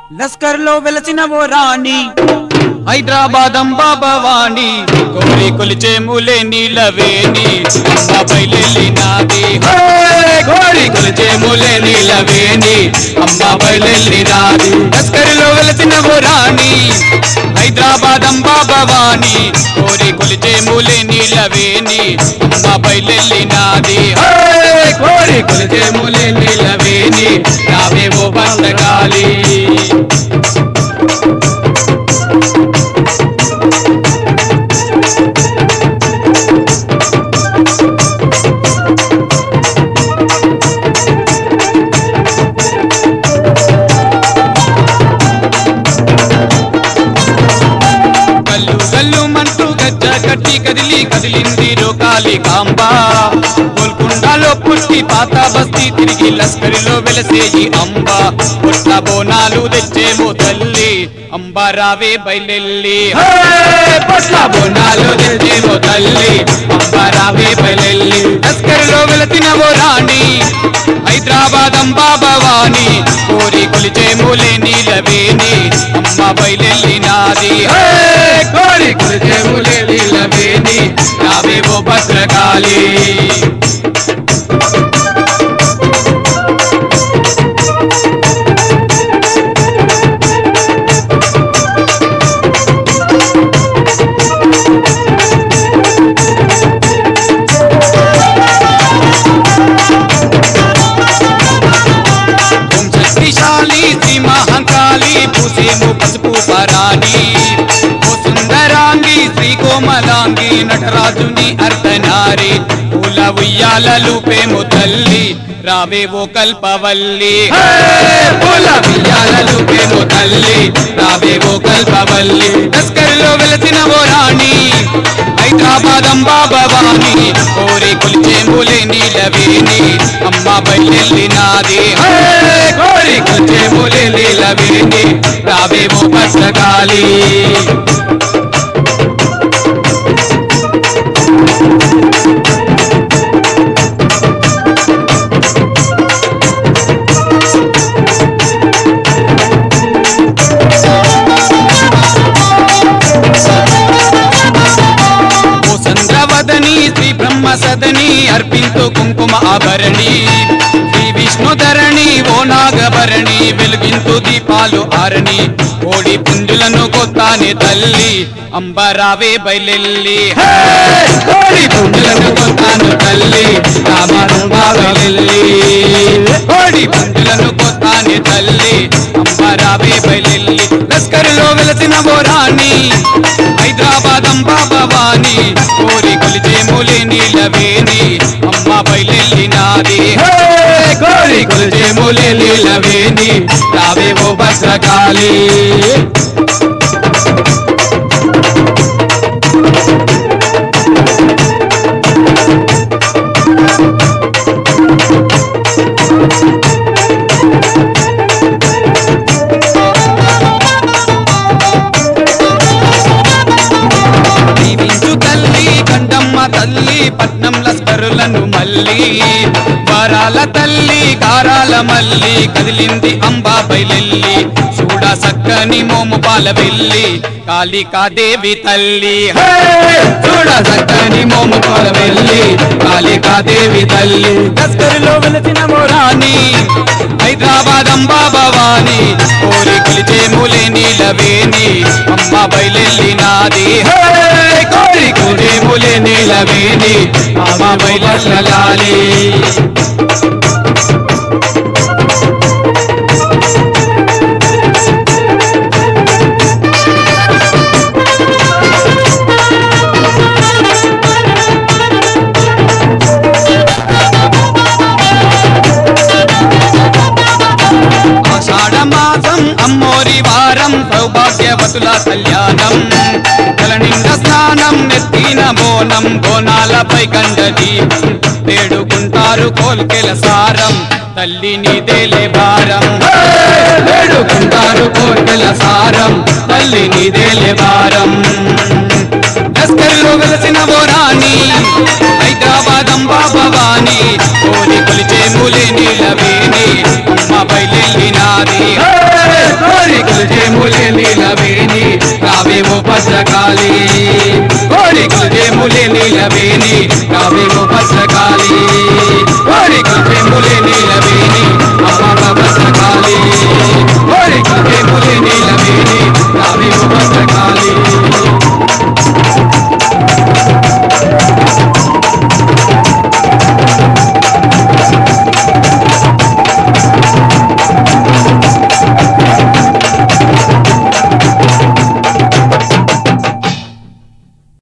లస్కర్ లో వెలసిన ఓ రాణి హైదరాబాద్ అంబా భవాని కోరి కొలిచే మూలే నీలవేణి అంబాపై నాది కోరి కొలిచే మూలే నీలవేణి అంబాపై నాది లస్కరిలో వెలసిన ఓ రాణి హైదరాబాద్ అంబా భవాని కోరి కొలిచే మూలే నీలవేణి అంబాపై నాది కోరి కొలిచే మూలే నీలవేణి రావేవో బందగాలి గల్లు గల్లు మంటూ గజ్జ కట్టి కదిలి కదిలింది రోకాలి కాంబా గోల్కొండలో పుట్టి పాత బస్తీ తిరిగి లస్కరిలో వెలసేయి అంబా పుట్ల బోనాలు తెచ్చేమో తల్లి అంబా రావే బయలెల్లి పుట్ల బోనాలు తెచ్చేమో తల్లి అంబా రావే బయలెల్లి లస్కరిలో వెలసిన ఓ రాణి హైదరాబాద్ అంబా భవాని కోరి కొలిచే మూలే నీలవేణి అమ్మ బయలెల్లి నాది హే! కోరి కొలిచే మూలే నీలవేణి రావేవో భద్రకాళి ఓం శక్తిశాలి శ్రీ మహంకాళి పూసేము పసుపు పరాణి ఓ సుందరాంగి శ్రీ కోమలాంగి నటరాజుని అర్ధనారి పూల ఉయ్యాలలు పేము తల్లి రావే ఓ కల్పవల్లి హే! పూల ఉయ్యాలలు పేము తల్లి రావే ఓ కల్పవల్లి లస్కర్లో వెలసిన ఓ రాణి హైదరాబాద్ అంబా భవాని కోరి కొలిచే మూలే నీలవేణి అమ్మ బయలెల్లి నాది హే! కోరి కొలిచే మూలే నీలవేణి రావేమో భద్రకాళి ఓ చంద్రవదని శ్రీ బ్రహ్మ సదని అర్పింతు కుంకుమ ఆభరణి శ్రీ విష్ణుధరణి ఓ నాగభరణి వెలుగింతు దీపాలు ఆరణి కోడి పుంజులను కొత్తాని తల్లి అంబరావే బయలెల్లి హే! కోడి పుంజులను కొత్తాను తల్లి రామరంబా బయలెల్లి కోడి పుంజులను కొత్తాని తల్లి అంబరావే బయలెల్లి లస్కరులో వెలసిన ఓ రాణి హైదరాబాద్ అంబా భవాని కోరి కొలిచే మూలే నీలవేణి అమ్మ బయలెల్లి నాది హే! కోరి కొలిచే మూలే నీలవేణి రావేవో భద్రకాళి దీవించు తల్లి కండమ్మ తల్లి పట్నం లస్కరులను మల్లి వరాల తల్లి కారాల మల్లి కదిలింది అంబా బయలెల్లి చూడ సక్కని మోము పాల వెళ్ళి కాళికాదేవి తల్లి హే! చూడ సక్కని మోము పాల వెళ్ళి కాళికాదేవి తల్లి లస్కరులో వెలసిన మోరాని హైదరాబాద్ అంబా భవాని కోరి కొలిచే మూలే నీలవేణి అమ్మ బయలెల్లి నాది హే! కోరి కొలిచే మూలే నీలవేణి అమ్మ బయలెల్లాలి ఆషాఢ మాసం అమ్మోరి వారం సౌభాగ్యవతుల కళ్యాణం కలనింద స్నానం నెత్తిన బోనం బోనాలపై గండది వేడుకుంటారు కోల్కెల సారం తల్లి నీదేలే భారం వేడుకుంటారు కోల్కెల సారం తల్లి నీదేలే భారం లస్కర్లో వెలసిన ఓ రాణి హైదరాబాద్ అంబా భవాని కోరి కొలిచే మూలే నీలవేణి అమ్మ బయలెల్లి నాది కోరి కులజేములే నీలవేణి రావేమో భద్రకాళి కోరి కులజేములే నీలవేణి రావేమో భద్రకాళి కోరి కులజేములే నీలవేణి